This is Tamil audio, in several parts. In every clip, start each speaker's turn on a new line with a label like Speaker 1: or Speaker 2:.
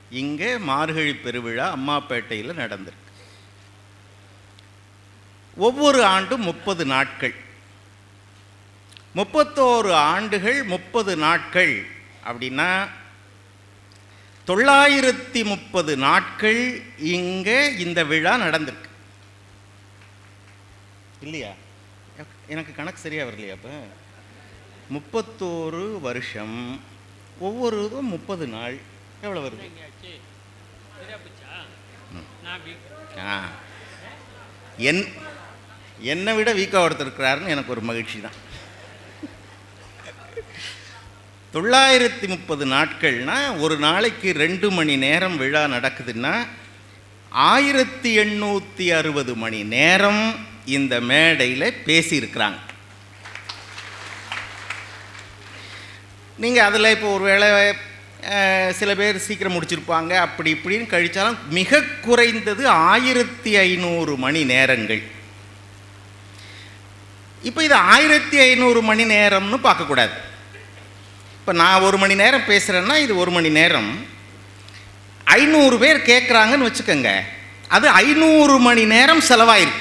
Speaker 1: இங்கே மார்கழி பெருவிழா அம்மாப்பேட்டையில் நடந்திருக்கு ஒவ்வொரு ஆண்டும் முப்பது நாட்கள் முப்பத்தோரு ஆண்டுகள் முப்பது நாட்கள் அப்படின்னா தொள்ளாயிரத்தி முப்பது நாட்கள் இங்கே இந்த விழா நடந்திருக்கு இல்லையா எனக்கு கணக்கு சரியா வரலையா அப்போ முப்பத்தோரு வருஷம் ஒவ்வொரு இதுவும் முப்பது நாள் எவ்வளோ வருது
Speaker 2: எங்கேயாச்சு சரியா போச்சா நான் வீக்
Speaker 1: ஆ என் என்னை விட வீக்காக ஒருத்தர் இருக்கிறாருன்னு எனக்கு ஒரு மகிழ்ச்சி தான் தொள்ளாயிரத்தி முப்பது நாட்கள்னா ஒரு நாளைக்கு ரெண்டு மணி நேரம் விழா நடக்குதுன்னா ஆயிரத்தி எண்ணூற்றி அறுபது மணி நேரம் இந்த மேடையில் பேசியிருக்கிறாங்க நீங்கள் அதில் இப்போ ஒரு வேளை அஹ், சில பேர் சீக்கிரம் முடிச்சிருப்பாங்க அப்படி இப்படின்னு கழிச்சாலும் மிக குறைந்தது ஆயிரத்தி ஐநூறு மணி நேரங்கள் இப்போ இது ஆயிரத்தி ஐநூறு மணி நேரம்னு பார்க்கக்கூடாது இப்போ நான் ஒரு மணி நேரம் பேசுகிறேன்னா இது ஒரு மணி நேரம் ஐநூறு பேர் கேட்குறாங்கன்னு வச்சுக்கோங்க அது ஐநூறு மணி நேரம் செலவாயிருக்கு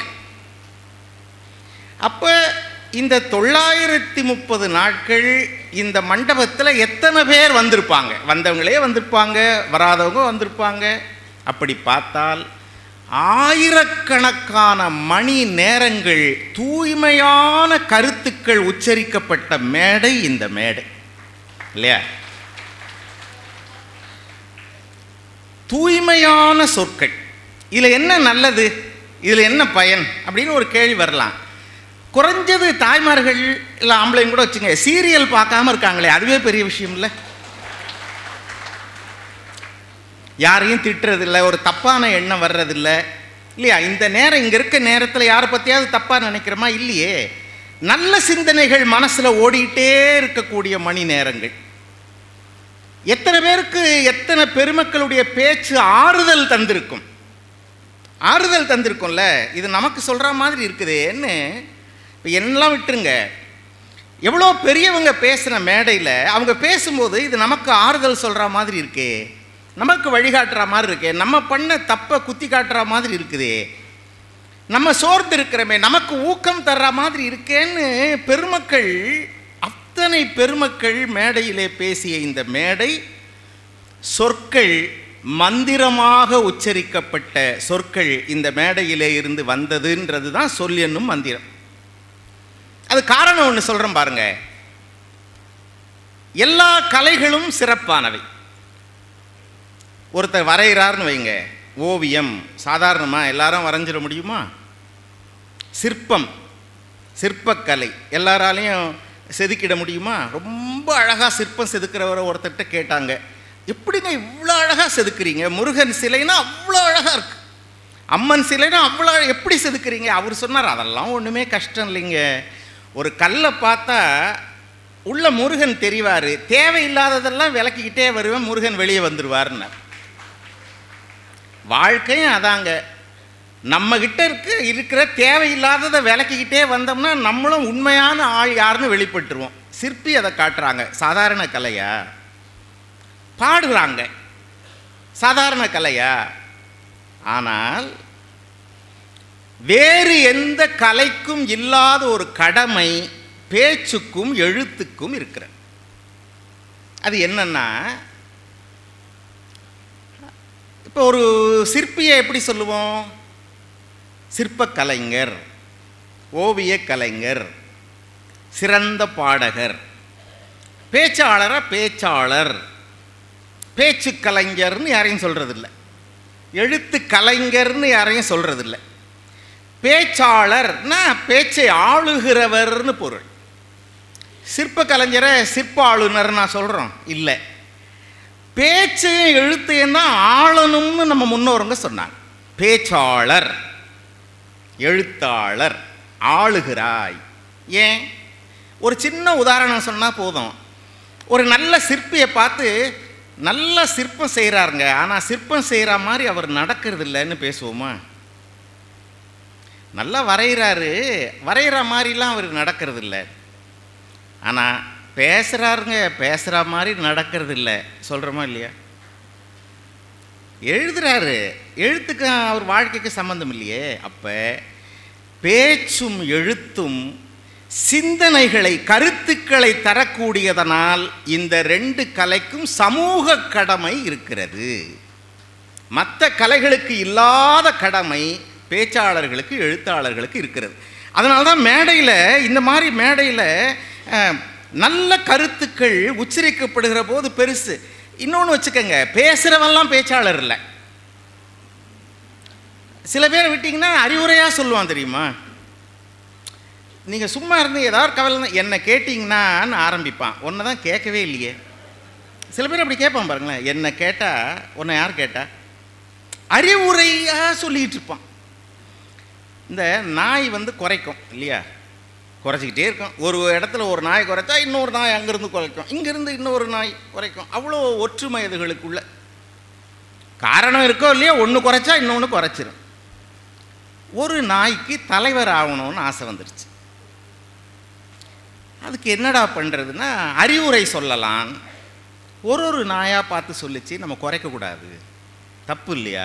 Speaker 1: அப்போ இந்த தொள்ளாயிரத்தி முப்பது நாட்கள் இந்த மண்டபத்தில் எத்தனை பேர் வந்திருப்பாங்க வந்தவங்களே வந்திருப்பாங்க வராதவங்க வந்திருப்பாங்க அப்படி பார்த்தால் ஆயிரக்கணக்கான மணி நேரங்கள் தூய்மையான கருத்துக்கள் உச்சரிக்கப்பட்ட மேடை இந்த மேடை இல்லையா தூய்மையான சொற்கள் இதில் என்ன நல்லது இதில் என்ன பயன் அப்படின்னு ஒரு கேள்வி வரலாம் குறைஞ்சது தாய்மார்கள் இல்லை ஆம்பளைங்க கூட வச்சுங்க சீரியல் பார்க்காம இருக்காங்களே அதுவே பெரிய விஷயம் இல்லை யாரையும் திட்டுறதில்ல ஒரு தப்பான எண்ணம் வர்றதில்ல இல்லையா இந்த நேரம் இங்கே இருக்க நேரத்தில் யாரை பற்றியாவது தப்பாக நினைக்கிறோமா இல்லையே நல்ல சிந்தனைகள் மனசில் ஓடிட்டே இருக்கக்கூடிய மணி நேரங்கள் எத்தனை பேருக்கு எத்தனை பெருமக்களுடைய பேச்சு ஆறுதல் தந்திருக்கும் ஆறுதல் தந்திருக்கும்ல இது நமக்கு சொல்கிற மாதிரி இருக்குதேன்னு இப்போ எல்லாம் விட்டுருங்க எவ்வளோ பெரியவங்க பேசுகிற மேடையில் அவங்க பேசும்போது இது நமக்கு ஆறுதல் சொல்கிற மாதிரி இருக்கே நமக்கு வழிகாட்டுற மாதிரி இருக்கே நம்ம பண்ண தப்பை குத்தி காட்டுற மாதிரி இருக்குதே நம்ம சோர்ந்து இருக்கிறோமே நமக்கு ஊக்கம் தர்ற மாதிரி இருக்கேன்னு பெருமக்கள் அத்தனை பெருமக்கள் மேடையிலே பேசிய இந்த மேடை சொற்கள் மந்திரமாக உச்சரிக்கப்பட்ட சொற்கள் இந்த மேடையிலே இருந்து வந்ததுன்றது தான் சொல் என்னும் மந்திரம் அது காரணம் ஒன்று சொல்கிறேன் பாருங்க எல்லா கலைகளும் சிறப்பானவை ஒருத்தர் வரைகிறார்னு வைங்க ஓவியம் சாதாரணமாக எல்லாரும் வரைஞ்சிட முடியுமா சிற்பம் சிற்பக்கலை எல்லாராலையும் செதுக்கிட முடியுமா ரொம்ப அழகாக சிற்பம் செதுக்கிறவரை ஒருத்தர்கிட்ட கேட்டாங்க எப்படிங்க இவ்வளோ அழகாக செதுக்குறீங்க முருகன் சிலைனா அவ்வளோ அழகாக இருக்கு அம்மன் சிலைனா அவ்வளோ எப்படி செதுக்குறீங்க அவர் சொன்னார் அதெல்லாம் ஒன்றுமே கஷ்டம் இல்லைங்க ஒரு கல்லை பார்த்தா உள்ள முருகன் தெரிவார் தேவையில்லாததெல்லாம் விளக்கிக்கிட்டே வருவேன் முருகன் வெளியே வந்துடுவார்னார் வாழ்க்கையும் அதாங்க நம்ம கிட்ட இருக்க இருக்கிற தேவையில்லாததை விளக்கிக்கிட்டே வந்தோம்னா நம்மளும் உண்மையான ஆள் யாருன்னு வெளிப்பட்டுருவோம் சிற்பி அதை காட்டுறாங்க சாதாரண கலையா பாடுறாங்க சாதாரண கலையா ஆனால் வேறு எந்த கலைக்கும் இல்லாத ஒரு கடமை பேச்சுக்கும் எழுத்துக்கும் இருக்கிறது அது என்னன்னா இப்போ ஒரு சிற்பியை எப்படி சொல்லுவோம் சிற்பக் கலைஞர் ஓவியக் கலைஞர் சிறந்த பாடகர் பேச்சாளரா பேச்சாளர் பேச்சு கலைஞர்னு யாரையும் சொல்கிறதில்ல எழுத்து கலைஞர்னு யாரையும் சொல்கிறதில்ல பேச்சாளர்னா பேச்சை ஆளுகிறவர்னு பொருள் சிற்ப கலைஞரை சிற்ப ஆளுநர் நான் சொல்கிறோம் இல்லை பேச்சையும் எழுத்தையும் தான் ஆளணும்னு நம்ம முன்னோருங்க சொன்னாங்க பேச்சாளர் எழுத்தாளர் ஆளுகிறாய் ஏன் ஒரு சின்ன உதாரணம் சொன்னால் போதும் ஒரு நல்ல சிற்பியை பார்த்து நல்ல சிற்பம் செய்கிறாருங்க ஆனால் சிற்பம் செய்கிற மாதிரி அவர் நடக்கிறது இல்லைன்னு பேசுவோமா நல்லா வரைகிறாரு வரைகிற மாதிரிலாம் அவர் நடக்கிறது இல்லை ஆனால் பேசுகிறாருங்க பேசுகிற மாதிரி நடக்கிறது இல்லை சொல்கிறோமா இல்லையா எழுதுறாரு எழுத்துக்கு அவர் வாழ்க்கைக்கு சம்பந்தம் இல்லையே அப்ப பேச்சும் எழுத்தும் சிந்தனைகளை கருத்துக்களை தரக்கூடியதனால் இந்த ரெண்டு கலைக்கும் சமூக கடமை இருக்கிறது மற்ற கலைகளுக்கு இல்லாத கடமை பேச்சாளர்களுக்கு எழுத்தாளர்களுக்கு இருக்கிறது அதனால தான் மேடையில் இந்த மாதிரி மேடையில் அஹ், நல்ல கருத்துக்கள் உச்சரிக்கப்படுகிற போது பெருசு இன்னொன்று வச்சுக்கோங்க பேசுகிறவெல்லாம் பேச்சாளர் இல்லை சில பேர் விட்டிங்கன்னா அறிவுரையாக சொல்லுவான் தெரியுமா நீங்கள் சும்மா இருந்து ஏதாவது கவலை என்னை கேட்டிங்கன்னான்னு ஆரம்பிப்பான் ஒன்றை தான் கேட்கவே இல்லையே சில பேர் அப்படி கேட்பான் பாருங்களேன் என்னை கேட்டால் உன்னை யார் கேட்டா அறிவுரையாக சொல்லிகிட்டு இருப்பான் இந்த நாய் வந்து குறைக்கும் இல்லையா குறைச்சிக்கிட்டே இருக்கும் ஒரு இடத்துல ஒரு நாய் குறைச்சா இன்னொரு நாய் அங்கேருந்து குறைக்கும் இங்கேருந்து இன்னொரு நாய் குறைக்கும் அவ்வளோ ஒற்றுமை இதுகளுக்குள்ள காரணம் இருக்கோ இல்லையோ ஒன்று குறைச்சா இன்னொன்று குறைச்சிரும் ஒரு நாய்க்கு தலைவர் ஆகணும்னு ஆசை வந்துருச்சு அதுக்கு என்னடா பண்ணுறதுன்னா அறிவுரை சொல்லலாம் ஒரு ஒரு நாயாக பார்த்து சொல்லிச்சு நம்ம குறைக்கக்கூடாது தப்பு இல்லையா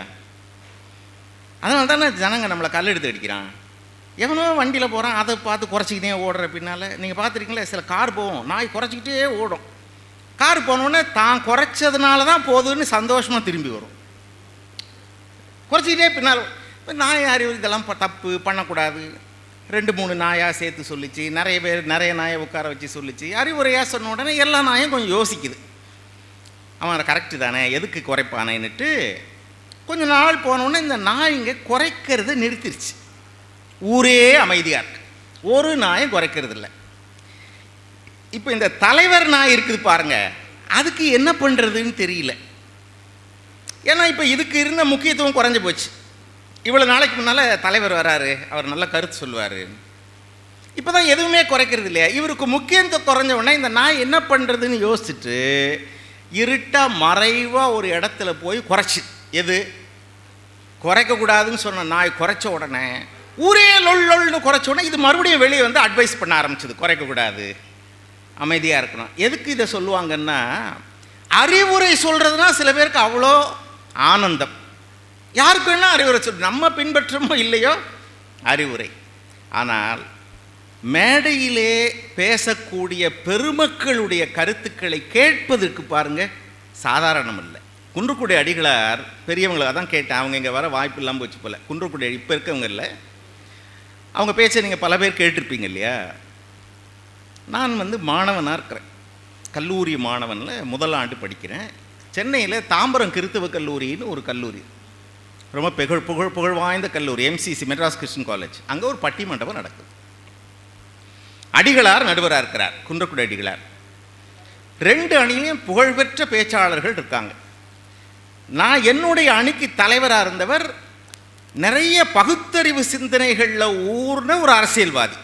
Speaker 1: அதனால தானே ஜனங்க நம்மளை கல் எடுத்து அடிக்கிறான் எவனோ வண்டியில் போகிறான் அதை பார்த்து குறைச்சிக்கிட்டே ஓடுற பின்னால் நீங்கள் பார்த்துருக்கீங்களா சில கார் போகும் நாய் குறைச்சிக்கிட்டே ஓடும் கார் போனோடனே தான் குறைச்சதுனால தான் போகுதுன்னு சந்தோஷமாக திரும்பி வரும் குறைச்சிக்கிட்டே பின்னால் இப்போ நாய் அறிவு இதெல்லாம் ப- தப்பு பண்ணக்கூடாது ரெண்டு மூணு நாயாக சேர்த்து சொல்லிச்சு நிறைய பேர் நிறைய நாயை உட்கார வச்சு சொல்லிச்சு அறிவுரையாக சொன்ன உடனே எல்லா நாயும் கொஞ்சம் யோசிக்குது அவன் கரெக்டு தானே எதுக்கு குறைப்பானேன்னுட்டு கொஞ்ச நாள் போனோடனே இந்த நாய்ங்க குறைக்கிறத நிறுத்திருச்சு ஊரே அமைதியாக இருக்கு ஒரு நாயும் குறைக்கிறது இல்லை இப்போ இந்த தலைவர் நாய் இருக்குது பாருங்க அதுக்கு என்ன பண்ணுறதுன்னு தெரியல ஏன்னா இப்போ இதுக்கு இருந்த முக்கியத்துவம் குறைஞ்சு போச்சு இவ்வளோ நாளைக்கு முன்னால் தலைவர் வராரு அவர் நல்ல கருத்து சொல்லுவார் இப்போ தான் எதுவுமே குறைக்கிறது இல்லையா இவருக்கு முக்கியத்துவம் குறைஞ்ச உடனே இந்த நாய் என்ன பண்ணுறதுன்னு யோசிச்சுட்டு இருட்டாக மறைவாக ஒரு இடத்துல போய் குறைச்சி எது குறைக்கக்கூடாதுன்னு சொன்ன நாய் குறைச்ச உடனே ஊரே லொல் லொல்னு குறைச்ச உடனே இது மறுபடியும் வெளியே வந்து அட்வைஸ் பண்ண ஆரம்பிச்சது குறைக்கக்கூடாது அமைதியாக இருக்கணும் எதுக்கு இதை சொல்லுவாங்கன்னா அறிவுரை சொல்கிறதுனா சில பேருக்கு அவ்வளோ ஆனந்தம் யாருக்கு வேணா அறிவுரை சொல் நம்ம பின்பற்றமோ இல்லையோ அறிவுரை ஆனால் மேடையிலே பேசக்கூடிய பெருமக்களுடைய கருத்துக்களை கேட்பதற்கு பாருங்க சாதாரணம் இல்லை குன்றுக்குடி அடிகளார் பெரியவங்களை தான் கேட்டேன் அவங்க இங்கே வர வாய்ப்பு இல்லாமல் போச்சு போல குன்றுக்குடி அடி இப்போ இருக்கவங்க இல்லை அவங்க பேச்சை நீங்கள் பல பேர் கேட்டிருப்பீங்க இல்லையா நான் வந்து மாணவனாக இருக்கிறேன் கல்லூரி மாணவனில் முதல் ஆண்டு படிக்கிறேன் சென்னையில் தாம்பரம் கிறித்துவ கல்லூரின்னு ஒரு கல்லூரி ரொம்ப புகழ் புகழ் புகழ் வாய்ந்த கல்லூரி எம்சிசி மெட்ராஸ் கிறிஸ்டின் காலேஜ் அங்கே ஒரு பட்டி மண்டபம் நடக்குது அடிகளார் நடுவராக இருக்கிறார் குன்றக்குடி அடிகளார் ரெண்டு அணியிலையும் புகழ்பெற்ற பேச்சாளர்கள் இருக்காங்க நான் என்னுடைய அணிக்கு தலைவராக இருந்தவர் நிறைய பகுத்தறிவு சிந்தனைகளில் ஊர்ன ஒரு அரசியல்வாதி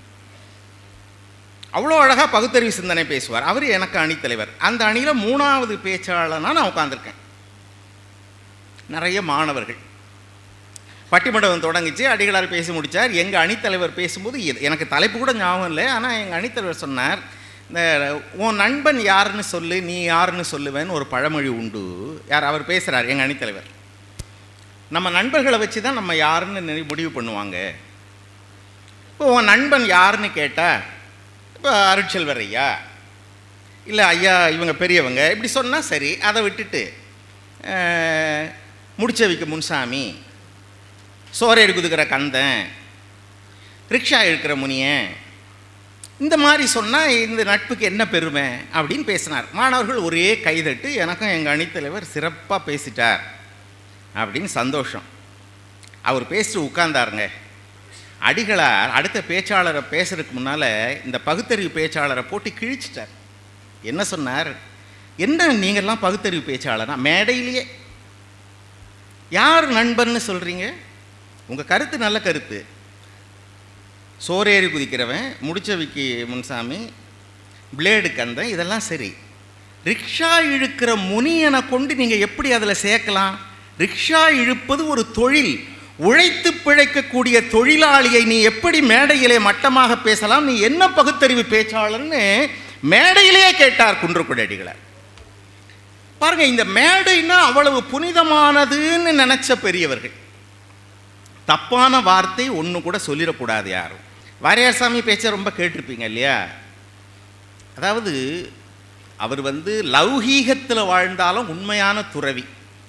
Speaker 1: அவ்வளோ அழகாக பகுத்தறிவு சிந்தனை பேசுவார் அவர் எனக்கு அணித்தலைவர் அந்த அணியில் மூணாவது பேச்சாளனா நான் உட்காந்துருக்கேன் நிறைய மாணவர்கள் பட்டிமண்டபம் தொடங்கிச்சு அடிகளார் பேசி முடித்தார் எங்கள் அணித்தலைவர் பேசும்போது இது- எனக்கு தலைப்பு கூட ஞாபகம் இல்லை ஆனால் எங்கள் அணித்தலைவர் சொன்னார் இந்த உன் நண்பன் யாருன்னு சொல்லு நீ யாருன்னு சொல்லுவேன்னு ஒரு பழமொழி உண்டு யார் அவர் பேசுகிறார் எங்கள் அணித்தலைவர் நம்ம நண்பர்களை வச்சு தான் நம்ம யாருன்னு நி- முடிவு பண்ணுவாங்க இப்போ உன் நண்பன் யாருன்னு கேட்டால் இப்போ அருட்செல்வர் ஐயா இல்லை ஐயா இவங்க பெரியவங்க இப்படி சொன்னால் சரி அதை விட்டுட்டு அஹ், முடிச்சவிக்கு முன்சாமி சோறு குதுக்கிற கந்தன் ரிக்ஷா இழுக்கிற முனியன் இந்த மாதிரி சொன்னால் இந்த நட்புக்கு என்ன பெருமை அப்படின்னு பேசினார் மாணவர்கள் ஒரே கைதட்டு எனக்கும் எங்கள் அணித்தலைவர் சிறப்பாக பேசிட்டார் அப்படின்னு சந்தோஷம் அவர் பேசிட்டு உட்கார்ந்தாருங்க அடிகளார் அடுத்த பேச்சாளரை பேசுறதுக்கு முன்னால் இந்த பகுத்தறிவு பேச்சாளரை போட்டு கிழிச்சிட்டார் என்ன சொன்னார் என்ன நீங்கள்லாம் பகுத்தறிவு பேச்சாளரா மேடையிலேயே யார் நண்பன்னு சொல்கிறீங்க உங்கள் கருத்து நல்ல கருத்து சோறேறி குதிக்கிறவன் முடிச்சவிக்கு முன்சாமி பிளேடு கந்தன் இதெல்லாம் சரி ரிக்ஷா இழுக்கிற முனியனை கொண்டு நீங்கள் எப்படி அதில் சேர்க்கலாம் ரிக்ஷா இழுப்பது ஒரு தொழில் உழைத்து பிழைக்கக்கூடிய தொழிலாளியை நீ எப்படி மேடையிலே மட்டமாக பேசலாம் நீ என்ன பகுத்தறிவு பேச்சாளர்னு மேடையிலேயே கேட்டார் குன்றக்குடி அடிகளார் பாருங்க இந்த மேடைன்னா அவ்வளவு புனிதமானதுன்னு நினைச்ச பெரியவர்கள் தப்பான வார்த்தை ஒன்று கூட சொல்லிடக்கூடாது யாரும் வாரியார் சாமி பேச்சை ரொம்ப கேட்டிருப்பீங்க இல்லையா அதாவது அவர் வந்து லௌகீகத்தில் வாழ்ந்தாலும் உண்மையான துறவி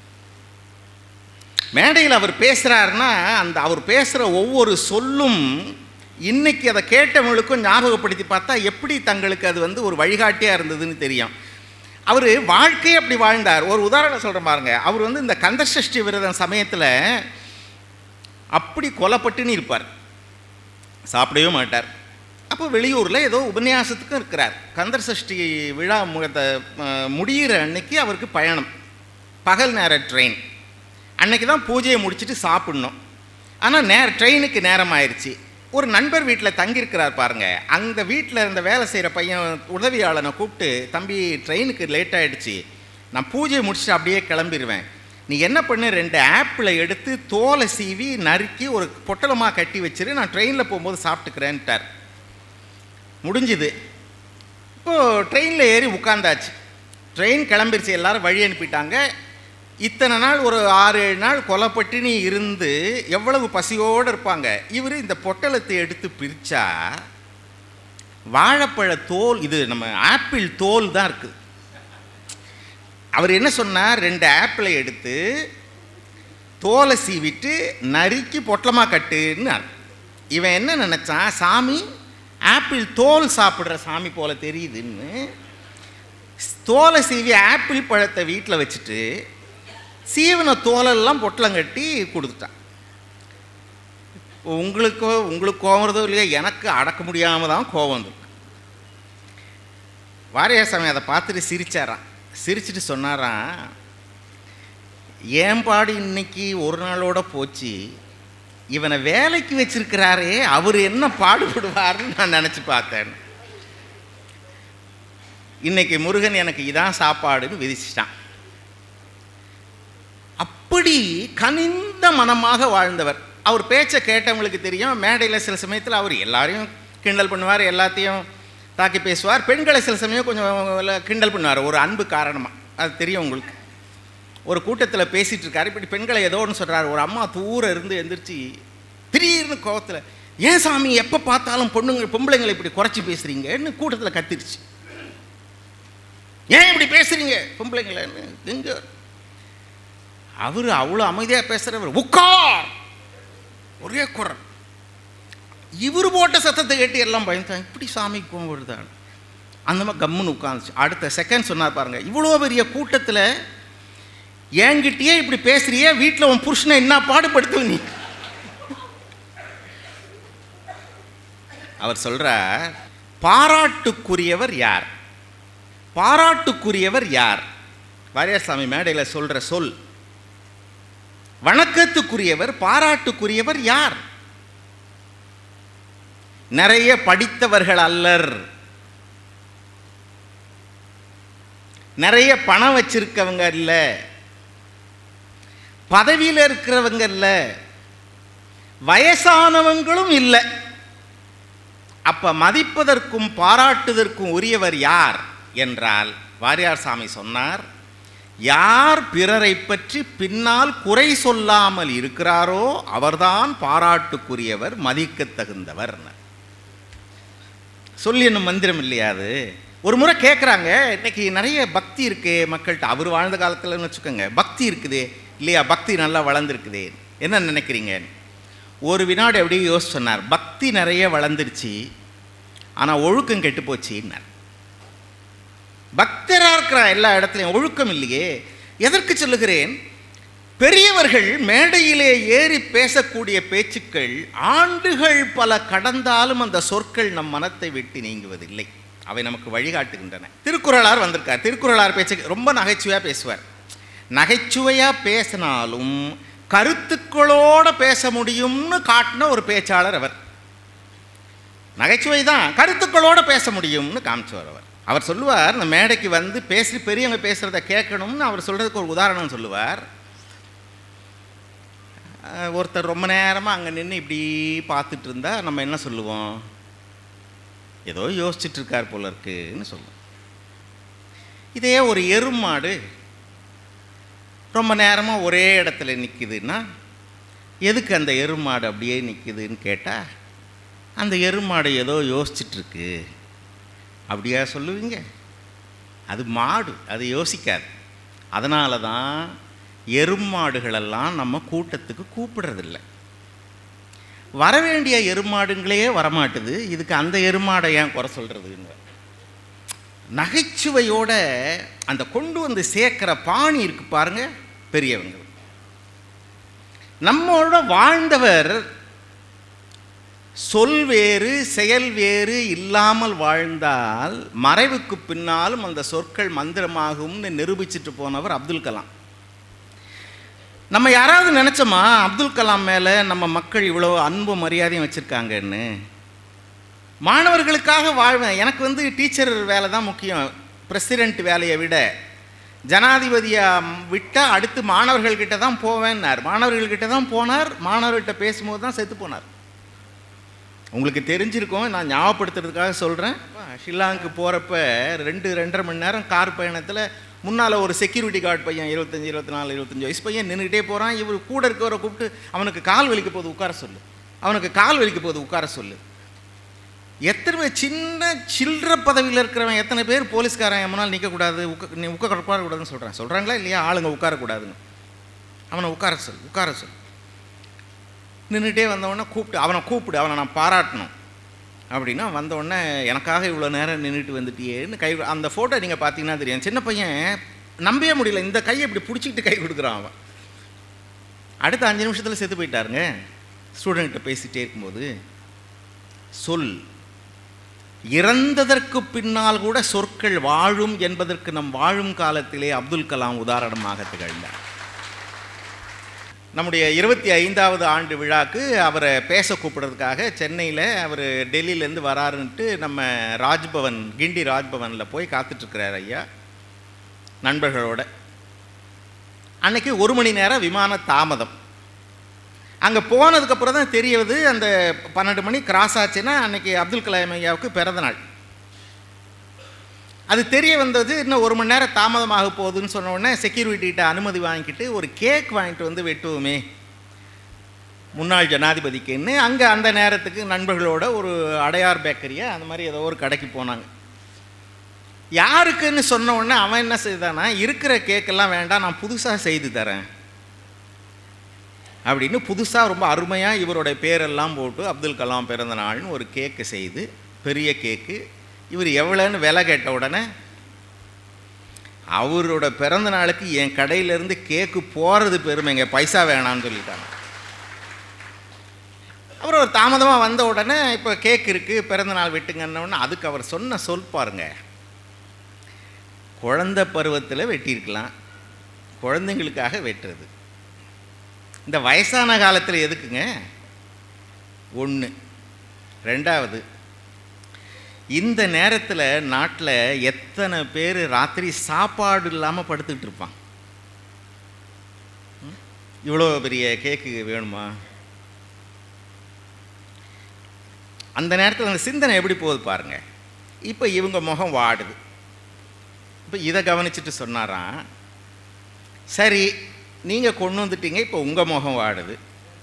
Speaker 1: மேடையில் அவர் பேசுகிறாருன்னா அந்த அவர் பேசுகிற ஒவ்வொரு சொல்லும் இன்னைக்கு அதை கேட்டவங்களுக்கும் ஞாபகப்படுத்தி பார்த்தா எப்படி தங்களுக்கு அது வந்து ஒரு வழிகாட்டியாக இருந்ததுன்னு தெரியும் அவர் வாழ்க்கையே அப்படி வாழ்ந்தார் ஒரு உதாரணம் சொல்கிறேன் பாருங்க அவர் வந்து இந்த கந்தசஷ்டி விரதம் சமயத்தில் அப்படி கொலப்பட்டுன்னு இருப்பார் சாப்பிடவே மாட்டார் அப்போ வெளியூரில் ஏதோ உபன்யாசத்துக்கும் இருக்கிறார் கந்தர் சஷ்டி விழா முகத்த முடிகிற அன்னைக்கு அவருக்கு பயணம் பகல் நேர ட்ரெயின் அன்னைக்கு தான் பூஜையை முடிச்சுட்டு சாப்பிட்ணும் ஆனால் நேர ட்ரெயினுக்கு நேரம் ஆயிடுச்சு ஒரு நண்பர் வீட்டில் தங்கியிருக்கிறார் பாருங்க அந்த வீட்டில் இருந்த வேலை செய்கிற பையன் உதவியாளனை கூப்பிட்டு தம்பி ட்ரெயினுக்கு லேட் ஆயிடுச்சு நான் பூஜையை முடிச்சுட்டு அப்படியே கிளம்பிடுவேன் நீ என்ன பண்ணு ரெண்டு ஆப்பிளை எடுத்து தோலை சீவி நறுக்கி ஒரு பொட்டலமாக கட்டி வச்சிரு நான் ட்ரெயினில் போகும்போது சாப்பிட்டுக்கிறேன்ட்டார் முடிஞ்சுது இப்போது ட்ரெயினில் ஏறி உட்காந்தாச்சு ட்ரெயின் கிளம்பிருச்சு எல்லாரும் வழி அனுப்பிட்டாங்க இத்தனை நாள் ஒரு ஆறு ஏழு நாள் கொலைப்பட்டினி இருந்து எவ்வளவு பசியோடு இருப்பாங்க இவர் இந்த பொட்டலத்தை எடுத்து பிரித்தா வாழைப்பழ தோல் இது நம்ம ஆப்பிள் தோல் தான் இருக்குது அவர் என்ன சொன்னார் ரெண்டு ஆப்பிளை எடுத்து தோலை சீவிட்டு நறுக்கி பொட்டலமாக கட்டுன்னு இவன் என்ன நினச்சான் சாமி ஆப்பிள் தோல் சாப்பிட்ற சாமி போல தெரியுதுன்னு தோலை சீவி ஆப்பிள் பழத்தை வீட்டில் வச்சுட்டு சீவன தோலெல்லாம் பொட்டலம் கட்டி கொடுத்துட்டான் உங்களுக்கோ உங்களுக்கு கோவம் வருதோ இல்லையோ எனக்கு அடக்க முடியாமல் தான் கோவம் வந்திருக்கு வாரியாசாமி அதை பார்த்துட்டு சிரிச்சாராம் சிரிச்சிட்டு சொன்னாராம் ஏன் பாடு இன்னைக்கு ஒரு நாளோட போச்சு இவனை வேலைக்கு வச்சிருக்கிறாரே அவர் என்ன பாடுபடுவார்னு நான் நினச்சி பார்த்தேன் இன்னைக்கு முருகன் எனக்கு இதான் சாப்பாடுன்னு விதிச்சிட்டான் அப்படி கனிந்த மனமாக வாழ்ந்தவர் அவர் பேச்சை கேட்டவங்களுக்கு தெரியும் மேடையில் சில சமயத்தில் அவர் எல்லாரையும் கிண்டல் பண்ணுவார் எல்லாத்தையும் தாக்கி பேசுவார் பெண்களை சில சமயம் கொஞ்சம் கிண்டல் பண்ணுவார் ஒரு அன்பு காரணமாக அது தெரியும் உங்களுக்கு ஒரு கூட்டத்தில் பேசிகிட்டு இருக்காரு இப்படி பெண்களை ஏதோ ஒன்று சொல்கிறார் ஒரு அம்மா தூர இருந்து எந்திரிச்சு திடீர்னு கோவத்தில் ஏன் சாமி எப்போ பார்த்தாலும் பொண்ணுங்க பொம்பளைங்களை இப்படி குறைச்சி பேசுகிறீங்கன்னு கூட்டத்தில் கத்திருச்சு ஏன் இப்படி பேசுகிறீங்க பொம்பளைங்களன்னு எங்க அவர் அவ்வளோ அமைதியாக பேசுகிறவர் உட்கார் ஒரே குரல் இவர் போட்ட சத்தத்தை கேட்டு எல்லாம் பயந்தாங்க இப்படி சாமிக்கு கோவம் வருதான் அந்த மாதிரி கம்முன்னு உட்காந்துச்சு அடுத்த செகண்ட் சொன்னார் பாருங்க இவ்வளோ பெரிய கூட்டத்தில் என்கிட்டயே இப்படி பேசுறியே வீட்டில் உன் புருஷனை என்ன பாடுபடுத்துவ நீ அவர் சொல்றார் பாராட்டுக்குரியவர் யார் பாராட்டுக்குரியவர் யார் வாரியாசாமி மேடையில் சொல்ற சொல் வணக்கத்துக்குரியவர் பாராட்டுக்குரியவர் யார் நிறைய படித்தவர்கள் அல்லர் நிறைய பணம் வச்சிருக்கவங்க இல்லை பதவியில் இருக்கிறவங்க இல்லை வயசானவங்களும் இல்லை அப்ப மதிப்பதற்கும் பாராட்டுவதற்கும் உரியவர் யார் என்றால் வாரியார் சாமி சொன்னார் யார் பிறரை பற்றி பின்னால் குறை சொல்லாமல் இருக்கிறாரோ அவர்தான் பாராட்டுக்குரியவர் மதிக்கத் தகுந்தவர் சொல்லி என்னும் மந்திரம் இல்லையா அது ஒரு முறை கேட்குறாங்க இன்னைக்கு நிறைய பக்தி இருக்கு மக்கள்கிட்ட அவர் வாழ்ந்த காலத்தில்னு வச்சுக்கோங்க பக்தி இருக்குது இல்லையா பக்தி நல்லா வளர்ந்துருக்குது என்ன நினைக்கிறீங்க ஒரு வினாடி அப்படியே யோசிச்சு சொன்னார் பக்தி நிறைய வளர்ந்துருச்சு ஆனால் ஒழுக்கம் கெட்டு போச்சுன்னார் பக்தராக இருக்கிற எல்லா இடத்துலையும் ஒழுக்கம் இல்லையே எதற்கு சொல்லுகிறேன் பெரியவர்கள் மேடையிலே ஏறி பேசக்கூடிய பேச்சுக்கள் ஆண்டுகள் பல கடந்தாலும் அந்த சொற்கள் நம் மனத்தை விட்டு நீங்குவதில்லை அவை நமக்கு வழிகாட்டுகின்றன திருக்குறளார் வந்திருக்கார் திருக்குறளார் பேச்சு ரொம்ப நகைச்சுவையாக பேசுவார் நகைச்சுவையாக பேசினாலும் கருத்துக்களோட பேச முடியும்னு காட்டின ஒரு பேச்சாளர் அவர் நகைச்சுவை தான் கருத்துக்களோட பேச முடியும்னு காமிச்சவர் அவர் அவர் சொல்லுவார் இந்த மேடைக்கு வந்து பேசி பெரியவங்க பேசுகிறத கேட்கணும்னு அவர் சொல்கிறதுக்கு ஒரு உதாரணம் சொல்லுவார் அஹ், ஒருத்தர் ரொம்ப நேரமாக அங்கே நின்று இப்படி பார்த்துட்டு இருந்தா நம்ம என்ன சொல்லுவோம் ஏதோ யோசிச்சுட்டு இருக்கார் போல இருக்குன்னு சொல்லுவோம் இதே ஒரு எருமாடு ரொம்ப நேரமாக ஒரே இடத்துல நிற்கிதுன்னா எதுக்கு அந்த எருமாடு அப்படியே நிற்கிதுன்னு கேட்டால் அந்த எருமாடு ஏதோ யோசிச்சுட்ருக்கு அப்படியா சொல்லுவீங்க அது மாடு அது யோசிக்காது அதனால தான் எருமாடுகளெல்லாம் நம்ம கூட்டத்துக்கு கூப்பிடுறதில்ல வரவேண்டிய எருமாடுங்களே வரமாட்டுது இதுக்கு அந்த எருமாடை ஏன் குறை சொல்கிறதுன்னு நகைச்சுவையோட அந்த கொண்டு வந்து சேர்க்கிற பாணி இருக்கு பாருங்க பெரியவங்க நம்மளோட வாழ்ந்தவர் சொல் வேறு செயல் வேறு இல்லாமல் வாழ்ந்தால் மறைவுக்கு பின்னாலும் அந்த சொற்கள் மந்திரமாகும்னு நிரூபிச்சிட்டு போனவர் அப்துல் கலாம் நம்ம யாராவது நினச்சோமா அப்துல் கலாம் மேலே நம்ம மக்கள் இவ்வளோ அன்பு மரியாதையும் வச்சுருக்காங்கன்னு மாணவர்களுக்காக வாழ்வேன் எனக்கு வந்து டீச்சர் வேலை தான் முக்கியம் பிரசிடெண்ட் வேலையை விட ஜனாதிபதியை விட்டால் அடுத்து மாணவர்கள்கிட்ட தான் போவேன்னார் மாணவர்கள்கிட்ட தான் போனார் மாணவர்கிட்ட பேசும்போது தான் செத்து போனார் உங்களுக்கு தெரிஞ்சிருக்கும் நான் ஞாபகப்படுத்துறதுக்காக சொல்கிறேன் ஷில்லாங்க்கு போகிறப்ப ரெண்டு ரெண்டரை மணி நேரம் கார் பயணத்தில் முன்னால் ஒரு செக்யூரிட்டி கார்டு பையன் இருபத்தஞ்சி இருபத்தி நாலு இருபத்தஞ்சி வயசு பையன் நின்றுக்கிட்டே போகிறான் இவர் கூட இருக்கவரை கூப்பிட்டு அவனுக்கு கால் வலிக்க போது உட்கார சொல்லு அவனுக்கு கால் வலிக்க போது உட்கார சொல்லு எத்தனை பேர் சின்ன சில்லற பதவியில் இருக்கிறவன் எத்தனை பேர் போலீஸ்காரன் எம்மனால் நிற்கக்கூடாது உட்க நீ உட்கார உட்காரக்கூடாதுன்னு சொல்கிறான் சொல்கிறாங்களா இல்லையா ஆளுங்க உட்காரக்கூடாதுன்னு அவனை உட்கார சொல் உட்கார சொல் நின்றுட்டே வந்தவொடனே கூப்பிட்டு அவனை கூப்பிடு அவனை நான் பாராட்டணும் அப்படின்னா வந்தவுடனே எனக்காக இவ்வளோ நேரம் நின்றுட்டு வந்துட்டியேன்னு கை அந்த ஃபோட்டோ நீங்கள் பார்த்தீங்கன்னா தெரியும் சின்ன பையன் நம்பவே முடியல இந்த கையை இப்படி பிடிச்சிக்கிட்டு கை கொடுக்குறான் அவன் அடுத்த அஞ்சு நிமிஷத்தில் செத்து போயிட்டாருங்க ஸ்டூடெண்ட்டை பேசிகிட்டே இருக்கும்போது சொல் இறந்ததற்கு பின்னால் கூட சொற்கள் வாழும் என்பதற்கு நம் வாழும் காலத்திலே அப்துல் கலாம் உதாரணமாக திகழ்ந்தார் நம்முடைய இருபத்தி ஐந்தாவது ஆண்டு விழாக்கு அவரை பேச கூப்பிடுறதுக்காக சென்னையில் அவர் டெல்லியிலேருந்து வராருன்ட்டு நம்ம ராஜ்பவன் கிண்டி ராஜ்பவனில் போய் காத்துட்ருக்கிறார் ஐயா நண்பர்களோட அன்னைக்கு ஒரு மணி நேரம் விமான தாமதம் அங்கே போனதுக்கப்புறம் தான் தெரியவது அந்த பன்னெண்டு மணி கிராஸ் ஆச்சுன்னா அன்னைக்கு அப்துல் கலாம் ஐயாவுக்கு பிறந்த நாள் அது தெரிய வந்தது இன்னும் ஒரு மணி நேரம் தாமதமாக போகுதுன்னு சொன்ன உடனே செக்யூரிட்டிகிட்ட அனுமதி வாங்கிக்கிட்டு ஒரு கேக் வாங்கிட்டு வந்து வெட்டுவோமே முன்னாள் ஜனாதிபதிக்குன்னு அங்கே அந்த நேரத்துக்கு நண்பர்களோட ஒரு அடையார் பேக்கரியா அந்த மாதிரி ஏதோ ஒரு கடைக்கு போனாங்க யாருக்குன்னு சொன்ன உடனே அவன் என்ன செய்தானா இருக்கிற கேக்கெல்லாம் வேண்டாம் நான் புதுசாக செய்து தரேன் அப்படின்னு புதுசாக ரொம்ப அருமையாக இவருடைய பேரெல்லாம் போட்டு அப்துல் கலாம் பிறந்த நாள்னு ஒரு கேக்கு செய்து பெரிய கேக்கு இவர் எவ்வளோன்னு விலை கேட்ட உடனே அவரோட பிறந்த நாளுக்கு என் கடையிலேருந்து கேக்கு போகிறது பெருமைங்க பைசா வேணான்னு சொல்லிட்டாங்க அப்புறம் ஒரு தாமதமாக வந்த உடனே இப்போ கேக் இருக்குது பிறந்த நாள் வெட்டுங்கன்னொடனே அதுக்கு அவர் சொன்ன சொல் பாருங்க குழந்த பருவத்தில் வெட்டியிருக்கலாம் குழந்தைங்களுக்காக வெட்டுறது இந்த வயசான காலத்தில் எதுக்குங்க ஒன்று ரெண்டாவது இந்த நேரத்தில் நாட்டில் எத்தனை பேர் ராத்திரி சாப்பாடு இல்லாமல் படுத்துக்கிட்டு இருப்பான் ம்? இவ்வளோ பெரிய கேக்கு வேணுமா அந்த நேரத்தில் அந்த சிந்தனை எப்படி போகுது பாருங்க இப்போ இவங்க முகம் வாடுது இப்போ இதை கவனிச்சுட்டு சொன்னாராம் சரி நீங்கள் கொண்டு வந்துட்டீங்க இப்போ உங்கள் முகம் வாடுது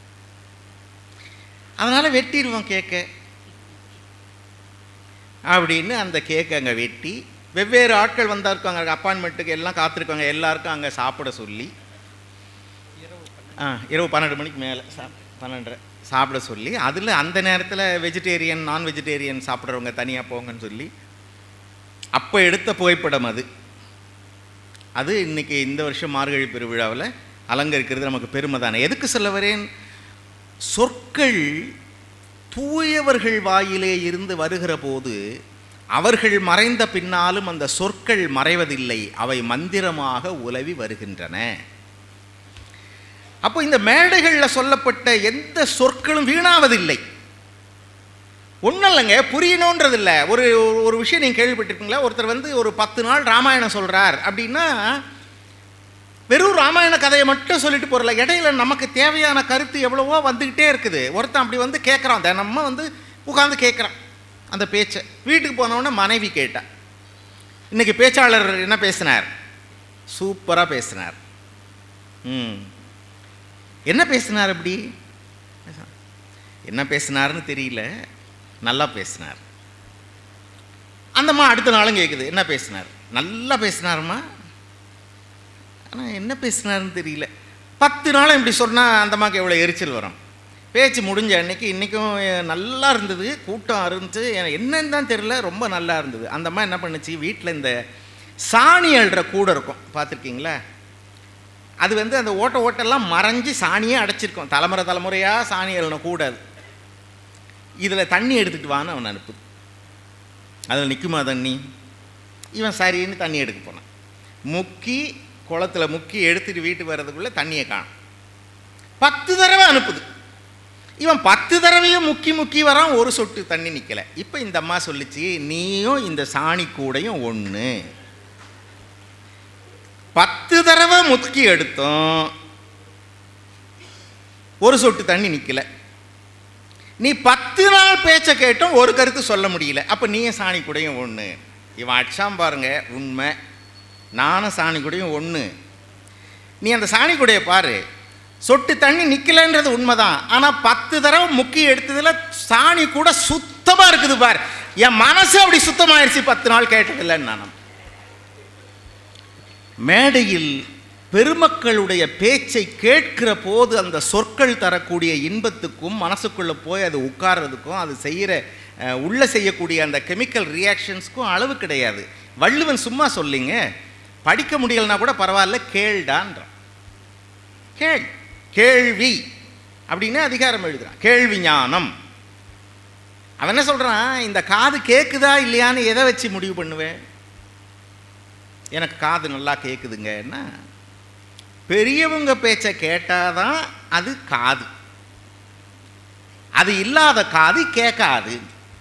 Speaker 1: அதனால் வெட்டிடுவோம் கேக்க அப்படின்னு அந்த கேக்கை அங்கே வெட்டி வெவ்வேறு ஆட்கள் வந்தா இருக்காங்க அப்பாயின்மெண்ட்டுக்கு எல்லாம் காத்திருக்காங்க எல்லாருக்கும் அங்கே சாப்பிட சொல்லி ஆ இரவு பன்னெண்டு மணிக்கு மேலே சா பன்னெண்டரை சாப்பிட சொல்லி அதில் அந்த நேரத்தில் வெஜிடேரியன் நான் வெஜிடேரியன் சாப்பிட்றவங்க தனியாக போங்கன்னு சொல்லி அப்போ எடுத்த புகைப்படம் அது அது இன்னைக்கு இந்த வருஷம் மார்கழி பெருவிழாவில் அலங்கரிக்கிறது நமக்கு பெருமை தானே எதுக்கு சொல்ல வரேன் சொற்கள் தூயவர்கள் வாயிலே இருந்து வருகிற போது அவர்கள் மறைந்த பின்னாலும் அந்த சொற்கள் மறைவதில்லை அவை மந்திரமாக உலவி வருகின்றன அப்போ இந்த மேடைகளில் சொல்லப்பட்ட எந்த சொற்களும் வீணாவதில்லை ஒன்றும் இல்லைங்க புரியணுன்றது இல்லை ஒரு ஒரு விஷயம் நீங்கள் கேள்விப்பட்டிருக்கீங்களா ஒருத்தர் வந்து ஒரு பத்து நாள் ராமாயணம் சொல்கிறார் அப்படின்னா வெறும் ராமாயண கதையை மட்டும் சொல்லிட்டு போகிறல இடையில நமக்கு தேவையான கருத்து எவ்வளவோ வந்துக்கிட்டே இருக்குது ஒருத்தன் அப்படி வந்து கேட்குறான் தினமும் வந்து உட்காந்து கேட்குறான் அந்த பேச்சை வீட்டுக்கு போனவுடனே மனைவி கேட்டா இன்னைக்கு பேச்சாளர் என்ன பேசினார் சூப்பராக பேசினார் ம் என்ன பேசினார் அப்படி என்ன பேசினாருன்னு தெரியல நல்லா பேசினார் அந்தம்மா அடுத்த நாளும் கேட்குது என்ன பேசினார் நல்லா பேசினாருமா ஆனால் என்ன பேசினாருன்னு தெரியல பத்து நாளும் இப்படி சொன்னால் அந்தம்மாக்கு எவ்வளோ எரிச்சல் வரும் பேச்சு முடிஞ்ச அன்னைக்கு இன்றைக்கும் நல்லா இருந்தது கூட்டம் இருந்துச்சு எனக்கு என்னன்னு தான் தெரியல ரொம்ப நல்லா இருந்தது அந்த அம்மா என்ன பண்ணுச்சு வீட்டில் இந்த சாணி அள்ளுற கூடை இருக்கும் பார்த்துருக்கீங்களா அது வந்து அந்த ஓட்ட ஓட்டெல்லாம் மறைஞ்சு சாணியே அடைச்சிருக்கும் தலைமுறை தலைமுறையாக சாணி அள்ளின கூடை அது இதில் தண்ணி எடுத்துகிட்டு வான்னு அவன் அனுப்புது அதில் நிற்குமா தண்ணி இவன் சரின்னு தண்ணி எடுக்க போனான் முக்கி குளத்துல முக்கி எடுத்துட்டு வீட்டுக்கு வர்றதுக்குள்ளே தண்ணியை காணும் பத்து தடவை அனுப்புது இவன் பத்து தடவையும் முக்கி முக்கி வரான் ஒரு சொட்டு தண்ணி நிற்கலை இப்போ இந்த அம்மா சொல்லிச்சு நீயும் இந்த சாணி கூடையும் ஒன்று பத்து தடவை முக்கி எடுத்தோம் ஒரு சொட்டு தண்ணி நிற்கலை நீ பத்து நாள் பேச்சை கேட்டும் ஒரு கருத்து சொல்ல முடியல அப்போ நீயும் சாணி கூடையும் ஒன்று இவன் அடிச்சான் பாருங்க உண்மை நானும் சாணி கூடையும் ஒன்று நீ அந்த சாணி கூடையை பாரு சொட்டு தண்ணி நிற்கலன்றது உண்மைதான் ஆனால் பத்து தடவை முக்கி எடுத்ததில் சாணி கூட சுத்தமாக இருக்குது பார் என் மனசு அப்படி சுத்தமாயிருச்சு பத்து நாள் கேட்டதில்லைன்னு நான் மேடையில் பெருமக்களுடைய பேச்சை கேட்கிற போது அந்த சொற்கள் தரக்கூடிய இன்பத்துக்கும் மனசுக்குள்ளே போய் அது உட்கார்றதுக்கும் அது செய்கிற அஹ், உள்ள செய்யக்கூடிய அந்த கெமிக்கல் ரியாக்ஷன்ஸ்க்கும் அளவு கிடையாது வள்ளுவன் சும்மா சொல்லிங்க படிக்க முடியலனா கூட பரவாயில்ல கேள்டான்றான் கேள் கேள்வி அப்படின்னு அதிகாரம் எழுதுறான் கேள்வி ஞானம் அவன் என்ன சொல்றான் இந்த காது கேக்குதா இல்லையான்னு எதை வச்சு முடிவு பண்ணுவேன் எனக்கு காது நல்லா கேட்குதுங்கன்னா பெரியவங்க பேச்சை கேட்டாதான் அது காது அது இல்லாத காது கேட்காது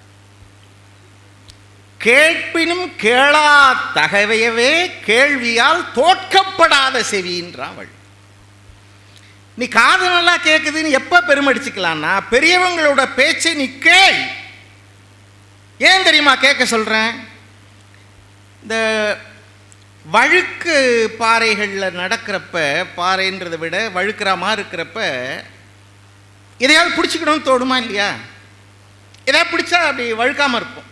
Speaker 1: கேட்பினும் கேளா தகவையவே கேள்வியால் தோற்கப்படாத செவின்றான் அவள் நீ காது நல்லா கேட்குதுன்னு எப்போ பெருமடிச்சுக்கலாம்னா பெரியவங்களோட பேச்சை நீ கேள் ஏன் தெரியுமா கேட்க சொல்கிறேன் இந்த வழுக்கு பாறைகளில் நடக்கிறப்ப பாறைன்றதை விட வழுக்கிற மாதிரி இருக்கிறப்ப எதையாவது பிடிச்சிக்கணும்னு தோணுமா இல்லையா எதையாவது பிடிச்சா அப்படி வழுக்காமல் இருக்கும்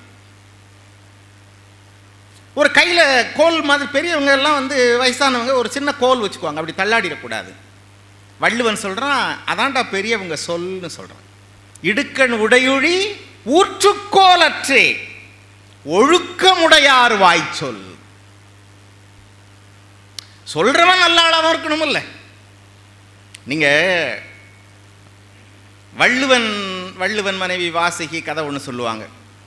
Speaker 1: ஒரு கையில் கோல் மாதிரி பெரியவங்க எல்லாம் வந்து வயசானவங்க ஒரு சின்ன கோல் வச்சுக்குவாங்க அப்படி தள்ளாடிடக்கூடாது வள்ளுவன் சொல்கிறான் அதான்டா பெரியவங்க சொல்னு சொல்கிறான் இடுக்கண் உடையுழி ஊற்றுக்கோலற்றே ஒழுக்கமுடையார் வாய்ச்சொல் சொல்றவன் நல்ல ஆளாகவும் இருக்கணும் இல்லை நீங்க வள்ளுவன் வள்ளுவன் மனைவி வாசுகி கதை ஒன்று சொல்லுவாங்க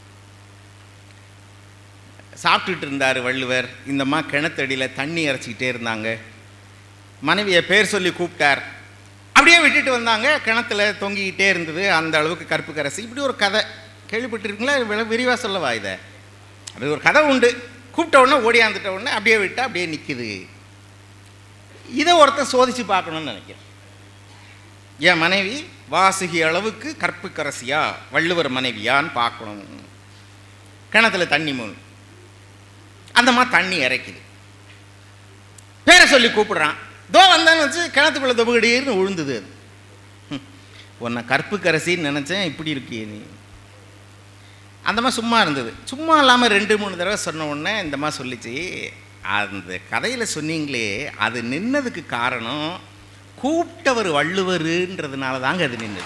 Speaker 1: சாப்பிட்டுட்டு இருந்தார் வள்ளுவர் இந்தம்மா கிணத்தடியில் தண்ணி இறைச்சிக்கிட்டே இருந்தாங்க மனைவியை பேர் சொல்லி கூப்பிட்டார் அப்படியே விட்டுட்டு வந்தாங்க கிணத்துல தொங்கிக்கிட்டே இருந்தது அந்த அளவுக்கு கருப்பு கரசி இப்படி ஒரு கதை கேள்விப்பட்டிருக்கீங்களா விள விரிவாக சொல்லவா இதை அப்படி ஒரு கதை உண்டு கூப்பிட்ட உடனே ஓடியாந்துட்ட உடனே அப்படியே விட்டா அப்படியே நிற்குது இதை ஒருத்தன் சோதிச்சு பார்க்கணும்னு நினைக்கிறேன் என் மனைவி வாசுகி அளவுக்கு கற்பு கரசியா வள்ளுவர் மனைவியான்னு பார்க்கணும் கிணத்துல தண்ணி மூணு அந்தம்மா தண்ணி இறைக்குது பேரை சொல்லி கூப்பிடுறான் தோ வந்தான்னு வச்சு கிணத்துக்குள்ள தொபுகடீர்னு விழுந்தது அது ஹம். உன்னை கற்பு கரசின்னு நினச்சேன் இப்படி இருக்கியே நீ அந்தம்மா சும்மா இருந்தது சும்மா இல்லாமல் ரெண்டு மூணு தடவை சொன்ன உடனே இந்தம்மா சொல்லிச்சு அந்த கதையில் சொன்னீங்களே அது நின்னதுக்கு காரணம் கூப்பிட்டவர் வள்ளுவருன்றதுனால தாங்க அது நின்னது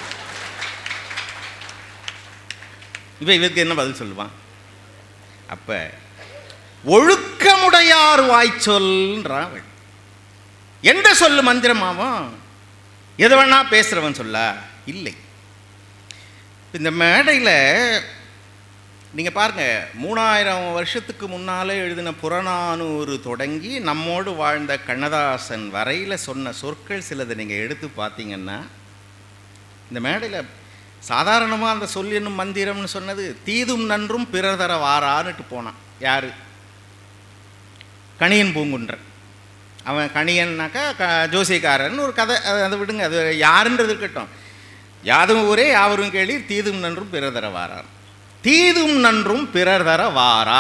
Speaker 1: இப்போ இவருக்கு என்ன பதில் சொல்லுவான் அப்போ ஒழுக்கமுடையார் வாய்ச்சொல்ன்றான் அவள் எந்த சொல்லு மந்திரமாவும் எது வேணா பேசுகிறவன் சொல்ல இல்லை இந்த மேடையில் நீங்கள் பாருங்க மூணாயிரம் வருஷத்துக்கு முன்னாலே எழுதின புறநானூறு தொடங்கி நம்மோடு வாழ்ந்த கண்ணதாசன் வரையில் சொன்ன சொற்கள் சிலதை நீங்கள் எடுத்து பார்த்தீங்கன்னா இந்த மேடையில் சாதாரணமாக அந்த சொல் என்னும் மந்திரம்னு சொன்னது தீதும் நன்றும் பிறர் தர வாரான்னுட்டு போனான் யார் கணியன் பூங்குன்றன் அவன் கணியன்னாக்கா க ஜோசியக்காரன் ஒரு கதை அது அதை விடுங்க அது யாருன்றது இருக்கட்டும் யாதும் ஊரே யாவரும் கேளி தீதும் நன்றும் பிறர் தர வாரார் தீதும் நன்றும் பிறர் தர வாரா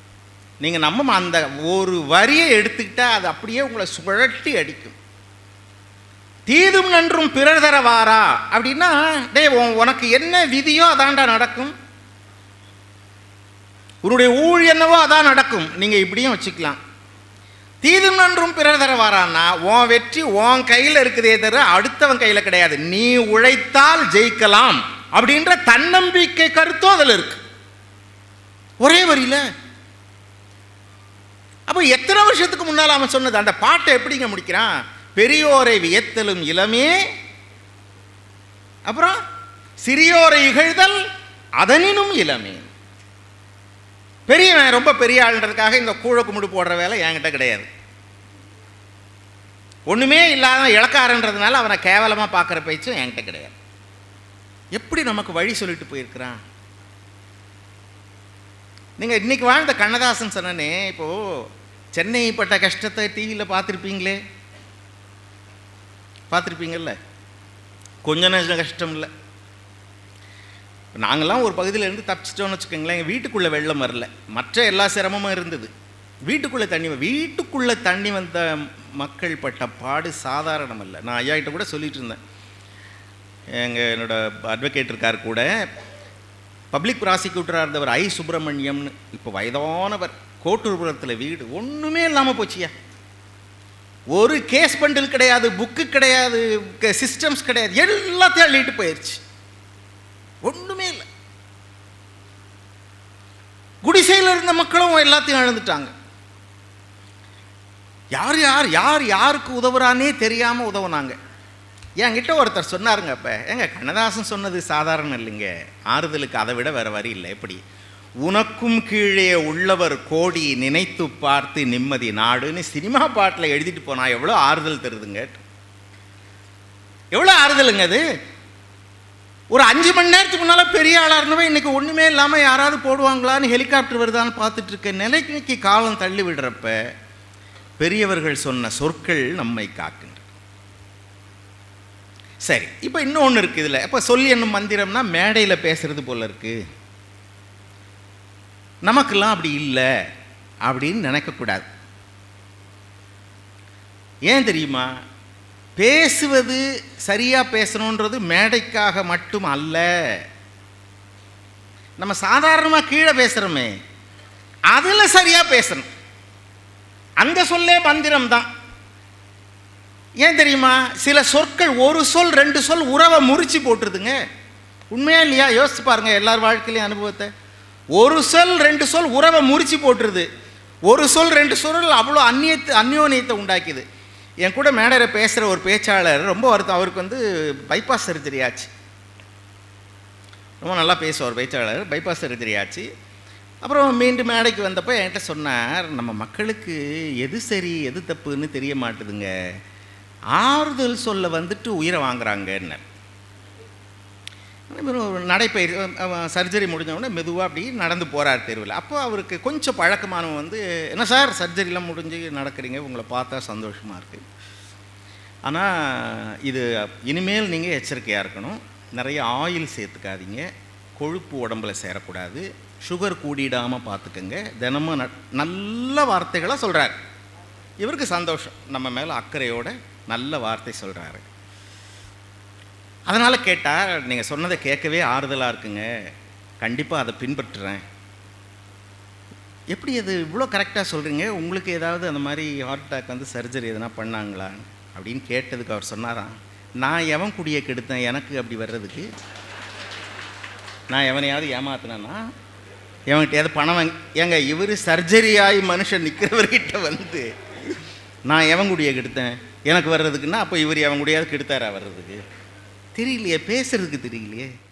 Speaker 1: நீங்கள் நம்ம அந்த ஒரு வரியை எடுத்துக்கிட்டா அது அப்படியே உங்களை சுழட்டி அடிக்கும் தீதும் நன்றும் பிறர் தர வாரா அப்படின்னா டேய் உன் உனக்கு என்ன விதியோ அதான்டா நடக்கும் உன்னுடைய ஊழ் என்னவோ அதான் நடக்கும் நீங்கள் இப்படியும் வச்சுக்கலாம் தீதும் நன்றும் பிறர் தர வாரான்னா உன் வெற்றி உன் கையில் இருக்குதே தவிர அடுத்தவன் கையில் கிடையாது நீ உழைத்தால் ஜெயிக்கலாம் அப்படின்ற தன்னம்பிக்கை கருத்தும் அதில் இருக்கு ஒரே வரியில அப்போ எத்தனை வருஷத்துக்கு முன்னால் அவன் சொன்னது அந்த பாட்டை எப்படிங்க முடிக்கிறான் பெரியோரை வியத்தலும் இளமே அப்புறம் சிறியோரை இகழ்தல் அதனினும் இளமே பெரியவன் ரொம்ப பெரிய ஆளுன்றதுக்காக இந்த கூழ கும்பிடு போடுற வேலை என்கிட்ட கிடையாது ஒன்றுமே இல்லாத இலக்காரன்றதுனால அவனை கேவலமாக பார்க்குற பேச்சும் என்கிட்ட கிடையாது எப்படி நமக்கு வழி சொல்லிட்டு போயிருக்கிறான் நீங்கள் இன்னைக்கு வாழ்ந்த கண்ணதாசன் சொன்னனே இப்போது சென்னை பட்ட கஷ்டத்தை டிவியில் பார்த்துருப்பீங்களே பார்த்துருப்பீங்கல்ல கொஞ்ச நஞ்ச கஷ்டம் இல்லை நாங்கள்லாம் ஒரு பகுதியில் இருந்து தப்பிச்சிட்டோம்னு வச்சுக்கோங்களேன் எங்கள் வீட்டுக்குள்ளே வெள்ளம் வரல மற்ற எல்லா சிரமமும் இருந்தது வீட்டுக்குள்ளே தண்ணி வ- வீட்டுக்குள்ளே தண்ணி வந்த மக்கள் பட்ட பாடு சாதாரணம் இல்லை நான் ஐயா கிட்ட கூட சொல்லிட்டு இருந்தேன் எங்கள் என்னோட அட்வொகேட் இருக்கார் கூட பப்ளிக் ப்ராசிக்யூட்டராக இருந்தவர் ஐ சுப்பிரமணியம்னு இப்போ வயதானவர் கோட்டூர்புரத்தில் வீடு ஒன்றுமே இல்லாமல் போச்சியா ஒரு கேஸ் பண்டில் கிடையாது புக்கு கிடையாது சிஸ்டம்ஸ் கிடையாது எல்லாத்தையும் அள்ளிட்டு போயிடுச்சு ஒன்றுமே இல்லை குடிசையில் இருந்த மக்களும் எல்லாத்தையும் இழந்துட்டாங்க யார் யார் யார் யாருக்கு உதவுறானே தெரியாமல் உதவுனாங்க என்கிட்ட ஒருத்தர் சொன்னாருங்க அப்போ ஏங்க கண்ணதாசன் சொன்னது சாதாரணம் இல்லைங்க ஆறுதலுக்கு அதை விட வேற வரி இல்லை எப்படி உனக்கும் கீழே உள்ளவர் கோடி நினைத்து பார்த்து நிம்மதி நாடுன்னு சினிமா பாட்டில் எழுதிட்டு போனா எவ்வளோ ஆறுதல் தருதுங்க எவ்வளோ ஆறுதலுங்க அது ஒரு அஞ்சு மணி நேரத்துக்கு முன்னால் பெரிய ஆளாக இருந்தவன் இன்னைக்கு ஒன்றுமே இல்லாமல் யாராவது போடுவாங்களான்னு ஹெலிகாப்டர் வருதான்னு பார்த்துட்டு இருக்க நிலைக்கு காலம் தள்ளி விடுறப்ப பெரியவர்கள் சொன்ன சொற்கள் நம்மை காக்கின்றன சரி இப்போ இன்னொன்று இருக்குது இதில் இப்போ சொல்லி என்னும் மந்திரம்னா மேடையில் பேசுறது போல இருக்கு நமக்கெல்லாம் அப்படி இல்லை அப்படின்னு நினைக்கக்கூடாது ஏன் தெரியுமா பேசுவது சரியாக பேசணுன்றது மேடைக்காக மட்டும் அல்ல நம்ம சாதாரணமாக கீழே பேசுகிறோமே அதில் சரியாக பேசணும் அந்த சொல்லே மந்திரம் தான் ஏன் தெரியுமா சில சொற்கள் ஒரு சொல் ரெண்டு சொல் உறவை முறிச்சு போட்டுருதுங்க உண்மையா இல்லையா யோசிச்சு பாருங்க எல்லார் வாழ்க்கையிலையும் அனுபவத்தை ஒரு சொல் ரெண்டு சொல் உறவை முறிச்சு போட்டுருது ஒரு சொல் ரெண்டு சொல் அவ்வளோ அந்நியத்தை அந்யோன்யத்தை உண்டாக்கிது என் கூட மேடையில் பேசுகிற ஒரு பேச்சாளர் ரொம்ப வருத்தம் அவருக்கு வந்து பைபாஸ் சர்ஜரி ஆச்சு ரொம்ப நல்லா பேசுவார் பேச்சாளர் பைபாஸ் சர்ஜரி ஆச்சு அப்புறம் மீண்டும் மேடைக்கு வந்தப்போ என்கிட்ட சொன்னார் நம்ம மக்களுக்கு எது சரி எது தப்புன்னு தெரிய மாட்டுதுங்க ஆறுதல் சொல்ல வந்துட்டு உயிரை வாங்குறாங்கன்னு நடைப்பயிர் சர்ஜரி முடிஞ்ச உடனே மெதுவாக அப்படி நடந்து போகிறார் தெருவில் அப்போ அவருக்கு கொஞ்சம் பழக்கமானவன் வந்து என்ன சார் சர்ஜரிலாம் முடிஞ்சு நடக்கிறீங்க உங்களை பார்த்தா சந்தோஷமாக இருக்குது ஆனால் இது இனிமேல் நீங்கள் எச்சரிக்கையாக இருக்கணும் நிறைய ஆயில் சேர்த்துக்காதீங்க கொழுப்பு உடம்புல சேரக்கூடாது சுகர் கூடிடாமல் பார்த்துக்கங்க தினமும் ந நல்ல வார்த்தைகளை சொல்கிறார் இவருக்கு சந்தோஷம் நம்ம மேலே அக்கறையோட நல்ல வார்த்தை சொல்கிறாரு அதனால் கேட்டால் நீங்கள் சொன்னதை கேட்கவே ஆறுதலாக இருக்குங்க கண்டிப்பாக அதை பின்பற்றுறேன் எப்படி அது இவ்வளோ கரெக்டாக சொல்கிறீங்க உங்களுக்கு ஏதாவது அந்த மாதிரி ஹார்ட் அட்டாக் வந்து சர்ஜரி எதனா பண்ணாங்களா அப்படின்னு கேட்டதுக்கு அவர் சொன்னாராம் நான் எவன் குடியை கெடுத்தேன் எனக்கு அப்படி வர்றதுக்கு நான் எவனையாவது ஏமாத்தினேன்னா எவன்கிட்டயாவது பணம் வாங்கி ஏங்க இவர் சர்ஜரி ஆகி மனுஷன் நிற்கிறவர்கிட்ட வந்து நான் எவன் குடியை கெடுத்தேன் எனக்கு வர்றதுக்குன்னா அப்போ இவர் எவன் குடியாவது கெடுத்தாரா வர்றதுக்கு தெரியலையே பேசுறதுக்கு தெரியலையே